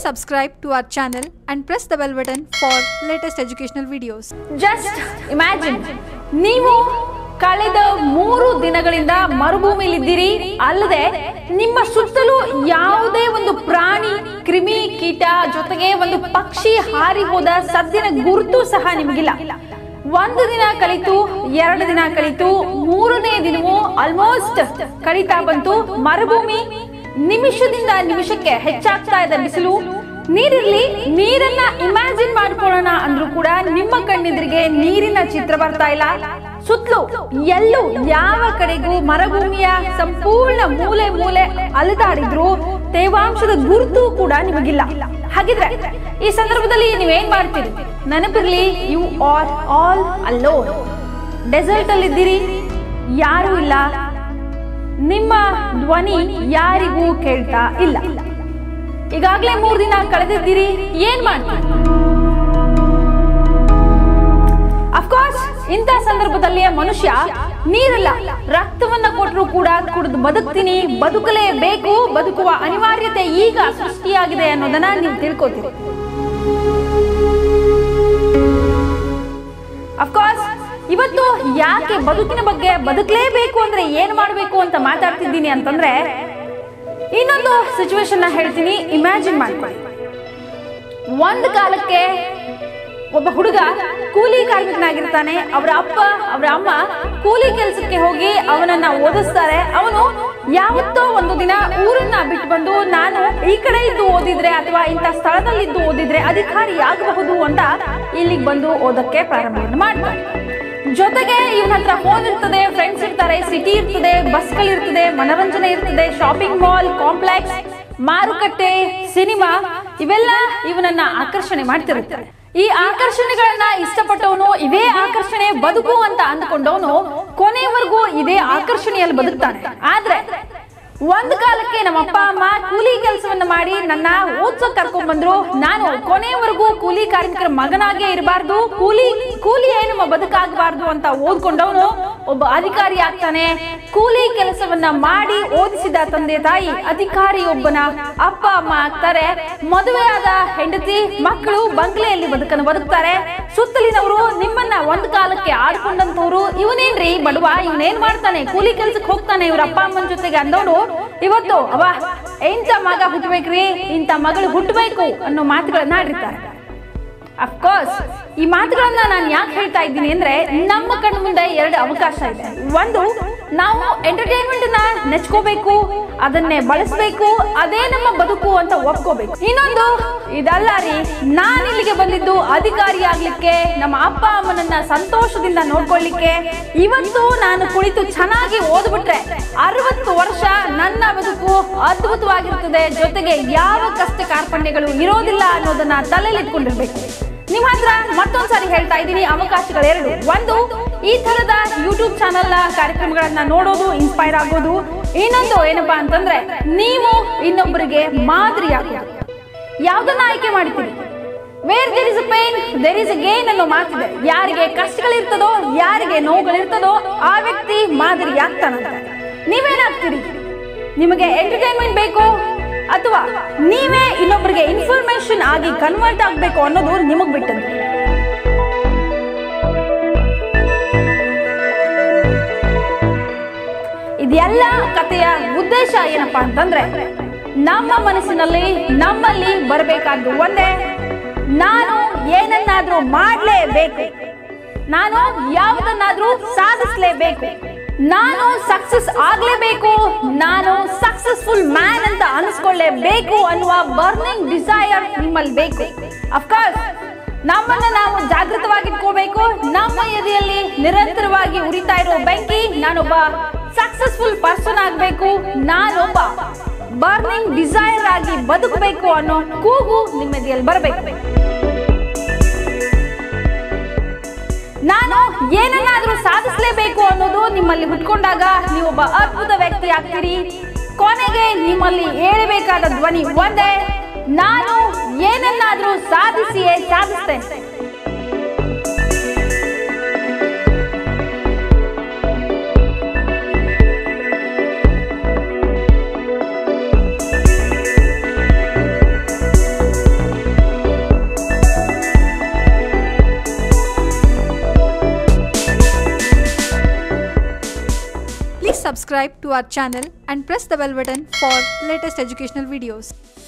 subscribe to our channel and press the bell button for latest educational videos. Just imagine ನೀವು ಕಳೆದ ಮೂರು ದಿನಗಳಿಂದ ಮರುಭೂಮಿಲಿದ್ದೀರಿ ಅಲ್ಲದೆ ನಿಮ್ಮ ಸುತ್ತಲೂ ಯಾವುದೇ ಒಂದು ಪ್ರಾಣಿ ಕ್ರಿಮಿ ಕೀಟ ಜೊತೆಗೆ ಒಂದು ಪಕ್ಷಿ ಹಾರಿ ಹೋದ ಸದ್ದಿನ ಗುರುತು ಸಹ ನಿಮಗಿಲ್ಲ ಒಂದು ದಿನ ಕಳಿತು ಎರಡು ದಿನ ಕಳಿತು ಮೂರನೇ ದಿನವೂ ಆಲ್ಮೋಸ್ಟ್ ಕಳೀತಾ ಬಂತು ಮರುಭೂಮಿ ನಿಮಿಷದಿಂದ ನಿಮಿಷಕ್ಕೆ ಹೆಚ್ಚಾಗ್ತಾ ಇದೆ ಬಿಸಿಲು ನೀರಿರ್ಲಿ ನೀರನ್ನ ಇಮ್ಯಾಜಿನ್ ಮಾಡ್ಕೊಳ್ಳೋಣ ಅಂದ್ರೂ ಕೂಡ ನಿಮ್ಮ ಕಣ್ಣೆದುರಿಗೆ ನೀರಿನ ಚಿತ್ರ ಬರ್ತಾ ಇಲ್ಲ ಸುತ್ತಲೂ ಎಲ್ಲೂ ಯಾವ ಕಡೆಗೂ ಮರುಭೂಮಿಯ ಸಂಪೂರ್ಣ ಮೂಲೆ ಮೂಲೆ ಅಲೆದಾಡಿದ್ರು ತೇವಾಂಶದ ಗುರುತು ಕೂಡ ನಿಮಗಿಲ್ಲ ಹಾಗಿದ್ರೆ ಈ ಸಂದರ್ಭದಲ್ಲಿ ನೀವೇನ್ ಮಾಡ್ತೀರಿ ನೆನಪಿರ್ಲಿ you are all alone desert ಅಲ್ಲಿದ್ದೀರಿ ಯಾರು ಇಲ್ಲ ನಿಮ್ಮ ಧ್ವನಿ ಯಾರಿಗೂ ಕೇಳ್ತಾ ಇಲ್ಲ ಈಗಾಗಲೇ ಮೂರ್ ದಿನ ಕಳೆದಿದ್ದೀರಿ ಏನ್ ಮಾಡ್ತೀರಿ ಅಫ್ಕೋರ್ಸ್ ಇಂಥ ಸಂದರ್ಭದಲ್ಲಿ ಮನುಷ್ಯ ನೀರಲ್ಲ ರಕ್ತವನ್ನ ಕೊಟ್ಟರು ಕೂಡ ಕುಡಿದು ಬದುಕ್ತೀನಿ ಬದುಕಲೇಬೇಕು ಬದುಕುವ ಅನಿವಾರ್ಯತೆ ಈಗ ಸೃಷ್ಟಿಯಾಗಿದೆ ಅನ್ನೋದನ್ನ ನೀವು ತಿಳ್ಕೊತೀರಿ ಅಫ್ಕೋರ್ಸ್ ಇವತ್ತು ಯಾಕೆ ಬದುಕಿನ ಬಗ್ಗೆ ಬದುಕಲೇಬೇಕು ಅಂದ್ರೆ ಏನ್ ಮಾಡಬೇಕು ಅಂತ ಮಾತಾಡ್ತಿದ್ದೀನಿ ಅಂತಂದ್ರೆ ಇನ್ನೊಂದು ಸಿಚುವೇಶನ್ ನ ಹೇಳ್ತೀನಿ ಇಮ್ಯಾಜಿನ್ ಮಾಡ್ಕೊಳ್ಳಿ ಒಂದ್ ಕಾಲಕ್ಕೆ ಒಬ್ಬ ಹುಡುಗ ಕೂಲಿ ಕಾರ್ಮಿಕನಾಗಿರ್ತಾನೆ ಅವರ ಅಪ್ಪ ಅವರ ಅಮ್ಮ ಕೂಲಿ ಕೆಲಸಕ್ಕೆ ಹೋಗಿ ಅವನನ್ನ ಓದಿಸ್ತಾರೆ ಅವನು ಯಾವತ್ತೋ ಒಂದು ದಿನ ಊರನ್ನ ಬಿಟ್ಟು ಬಂದು ನಾನು ಈ ಕಡೆ ಇದ್ದು ಓದಿದ್ರೆ ಅಥವಾ ಇಂಥ ಸ್ಥಳದಲ್ಲಿ ಇದ್ದು ಓದಿದ್ರೆ ಅಧಿಕಾರಿ ಆಗಬಹುದು ಅಂತ ಇಲ್ಲಿಗೆ ಬಂದು ಓದಕ್ಕೆ ಪ್ರಾರಂಭವನ್ನು ಮಾಡ್ತಾನೆ ಜೊತೆಗೆ ಇವನ ಹತ್ರ ಫೋನ್ ಇರ್ತದೆ ಫ್ರೆಂಡ್ಸ್ ಇರ್ತಾರೆ ಸಿಟಿ ಇರ್ತದೆ ಬಸ್ಗಳಿರ್ತದೆ ಮನೋರಂಜನೆ ಇರ್ತದೆ ಶಾಪಿಂಗ್ ಮಾಲ್ ಕಾಂಪ್ಲೆಕ್ಸ್ ಮಾರುಕಟ್ಟೆ ಸಿನಿಮಾ ಇವೆಲ್ಲ ಇವನನ್ನ ಆಕರ್ಷಣೆ ಮಾಡ್ತಿರುತ್ತೆ ಈ ಆಕರ್ಷಣೆಗಳನ್ನ ಇಷ್ಟಪಟ್ಟವನು ಇವೇ ಆಕರ್ಷಣೆ ಬದುಕು ಅಂತ ಅಂದ್ಕೊಂಡವನು ಕೊನೆಯವರೆಗೂ ಇದೇ ಆಕರ್ಷಣೆಯಲ್ಲಿ ಬದುಕ್ತಾನೆ ಆದ್ರೆ ಒಂದ್ ಕಾಲಕ್ಕೆ ನಮ್ಮ ಅಪ್ಪ ಅಮ್ಮ ಕೂಲಿ ಕೆಲಸವನ್ನ ಮಾಡಿ ನನ್ನ ಓದ್ಸೋಕ್ ಕರ್ಕೊಂಡ್ ಬಂದ್ರು ನಾನು ಕೊನೆಯವರೆಗೂ ಕೂಲಿ ಕಾರ್ಮಿಕರ ಮಗನಾಗೇ ಇರಬಾರ್ದು ಕೂಲಿ ಕೂಲಿ ನಮ್ಮ ಬದುಕಾಗಬಾರ್ದು ಅಂತ ಓದ್ಕೊಂಡವನು ಒಬ್ಬ ಅಧಿಕಾರಿ ಆಗ್ತಾನೆ ಕೂಲಿ ಕೆಲಸವನ್ನ ಮಾಡಿ ಓದಿಸಿದ ತಂದೆ ತಾಯಿ ಅಧಿಕಾರಿ ಒಬ್ಬನ ಅಪ್ಪ ಅಮ್ಮ ಆಗ್ತಾರೆ ಮದುವೆಯಾದ ಹೆಂಡತಿ ಮಕ್ಕಳು ಬಂಗ್ಲೆಯಲ್ಲಿ ಬದುಕನ್ನು ಬದುಕ್ತಾರೆ ಸುತ್ತಲಿನವರು ನಿಮ್ಮನ್ನ ಒಂದ್ ಕಾಲಕ್ಕೆ ಆಡ್ಕೊಂಡಂತವ್ರು ಇವನೇನ್ರಿ ಬಡವ ಇವನೇನ್ ಮಾಡ್ತಾನೆ ಕೂಲಿ ಕೆಲ್ಸಕ್ಕೆ ಹೋಗ್ತಾನೆ ಇವ್ರ ಅಪ್ಪ ಅಮ್ಮನ ಜೊತೆಗೆ ಅಂದವನು ಇವತ್ತು ಅವ ಇಂಥ ಮಗ ಹುಟ್ಟಬೇಕ್ರಿ ಇಂಥ ಮಗಳು ಹುಟ್ಟಬೇಕು ಅನ್ನೋ ಮಾತುಗಳನ್ನ ಆಡಿರ್ತಾರೆ ಅಫ್ಕೋರ್ಸ್ ಈ ಮಾತುಗಳನ್ನ ನಾನು ಯಾಕೆ ಹೇಳ್ತಾ ಇದ್ದೀನಿ ಅಂದ್ರೆ ನಮ್ಮ ಕಣ್ಣು ಮುಂದೆ ಎರಡು ಅವಕಾಶ ಇದೆ ಒಂದು ನಾವು ಎಂಟರ್ಟೈನ್ಮೆಂಟ್ ನ ನೆಚ್ಕೋಬೇಕು ಅದನ್ನೇ ಬಳಸಬೇಕು ಅದೇ ನಮ್ಮ ಬದುಕು ಅಂತ ಒಪ್ಕೋಬೇಕು ಇನ್ನೊಂದು ಇದಲ್ಲ ರೀ ನಾನು ಇಲ್ಲಿಗೆ ಬಂದಿದ್ದು ಅಧಿಕಾರಿ ಆಗ್ಲಿಕ್ಕೆ ನಮ್ಮ ಅಪ್ಪ ಅಮ್ಮನನ್ನ ಸಂತೋಷದಿಂದ ನೋಡ್ಕೊಳ್ಳಿಕ್ಕೆ ಇವತ್ತು ನಾನು ಕುಳಿತು ಚೆನ್ನಾಗಿ ಓದ್ಬಿಟ್ರೆ ಅರವತ್ತು ವರ್ಷ ನನ್ನ ಬದುಕು ಅದ್ಭುತವಾಗಿರ್ತದೆ ಜೊತೆಗೆ ಯಾವ ಕಷ್ಟ ಕಾರ್ಪಣ್ಯಗಳು ಇರೋದಿಲ್ಲ ಅನ್ನೋದನ್ನ ತಲೆಯಲ್ಲಿ ಇಟ್ಕೊಂಡಿರ್ಬೇಕು ನಿಮ್ ಹತ್ರ ಮತ್ತೊಂದ್ಸಾರಿ ಹೇಳ್ತಾ ಇದ್ದೀನಿ ಅವಕಾಶಗಳು ಎರಡು ಒಂದು ಈ ತರದ ಯೂಟ್ಯೂಬ್ ಚಾನಲ್ ಕಾರ್ಯಕ್ರಮಗಳನ್ನ ನೋಡೋದು ಇನ್ಸ್ಪೈರ್ ಆಗೋದು ಇನ್ನೊಂದು ಏನಪ್ಪಾ ಅಂತಂದ್ರೆ ನೀವು ಇನ್ನೊಬ್ಬರಿಗೆ ಮಾದರಿ ಆಗೋದು ಯಾವ್ದನ್ನ ಆಯ್ಕೆ ಮಾಡ್ತೀರಿ where there is pain there is gain ಅನ್ನೋ ಮಾತಿದೆ ಯಾರಿಗೆ ಕಷ್ಟಗಳಿರ್ತದೋ ಯಾರಿಗೆ ನೋವುಗಳಿರ್ತದೋ ಆ ವ್ಯಕ್ತಿ ಮಾದರಿ ಆಗ್ತಾನಂತೆ ನೀವೇನಾಗ್ತೀರಿ ನಿಮಗೆ ಎಂಟರ್ಟೈನ್ಮೆಂಟ್ ಬೇಕು ಅಥವಾ ನೀವೇ ಇನ್ನೊಬ್ಬರಿಗೆ ಇನ್ಫಾರ್ಮೇಶನ್ ಆಗಿ ಕನ್ವರ್ಟ್ ಆಗಬೇಕು ಅನ್ನೋದು ನಿಮಗ್ ಬಿಟ್ಟದ್ದು ಇದೆಲ್ಲ ಕಥೆಯ ಉದ್ದೇಶ ಏನಪ್ಪಾ ಅಂತಂದ್ರೆ ನಮ್ಮ ಮನಸ್ಸಿನಲ್ಲಿ ನಮ್ಮಲ್ಲಿ ಬರಬೇಕಾದ್ದು ಒಂದೇ ನಾನು ಏನನ್ನಾದ್ರೂ ಮಾಡ್ಲೇಬೇಕು ನಾನು ಯಾವುದನ್ನಾದ್ರೂ ಸಾಧಿಸ್ಲೇಬೇಕು ನಾನು ಸಕ್ಸಸ್ ಆಗ್ಲೇಬೇಕು ನಾನು ಸಕ್ಸಸ್ಫುಲ್ ಮ್ಯಾನ್ ಅಂತ ಅನಿಸ್ಕೊಳ್ಳೇಬೇಕು ಅನ್ನುವ ಬರ್ನಿಂಗ್ ಡಿಸೈರ್ ನಿಮ್ಮಲ್ಲಿ ಬೇಕು ಅಫ್ಕೋರ್ಸ್ ನಮ್ಮನ್ನ ನಾವು ಜಾಗೃತವಾಗಿಟ್ಕೋಬೇಕು ನಮ್ಮ ಎದೆಯಲ್ಲಿ ನಿರಂತರವಾಗಿ ಉರಿತಾ ಇರೋ ಬೆಂಕಿ ನಾನೊಬ್ಬ ಸಕ್ಸಸ್ಫುಲ್ ಪರ್ಸನ್ ಆಗ್ಬೇಕು ನಾನೊಬ್ಬ ಬರ್ನಿಂಗ್ ಡಿಸೈರ್ ಆಗಿ ಬದುಕಬೇಕು ಅನ್ನೋ ಕೂಗು ನಿಮ್ಮ ಎದೆಯಲ್ಲಿ ಬರಬೇಕು ನಾನು ಏನನ್ನಾದ್ರೂ ಸಾಧಿಸಲೇಬೇಕು ಅನ್ನೋದು ನಿಮ್ಮಲ್ಲಿ ಹುಟ್ಕೊಂಡಾಗ ನೀವೊಬ್ಬ ಅದ್ಭುತ ವ್ಯಕ್ತಿ ಆಗ್ತೀರಿ ಕೊನೆಗೆ ನಿಮ್ಮಲ್ಲಿ ಹೇಳಬೇಕಾದ ಧ್ವನಿ ಒಂದೇ ನಾನು ಏನನ್ನಾದ್ರೂ ಸಾಧಿಸಿಯೇ ಸಾಧಿಸ್ತೇನೆ subscribe to our channel and press the bell button for latest educational videos.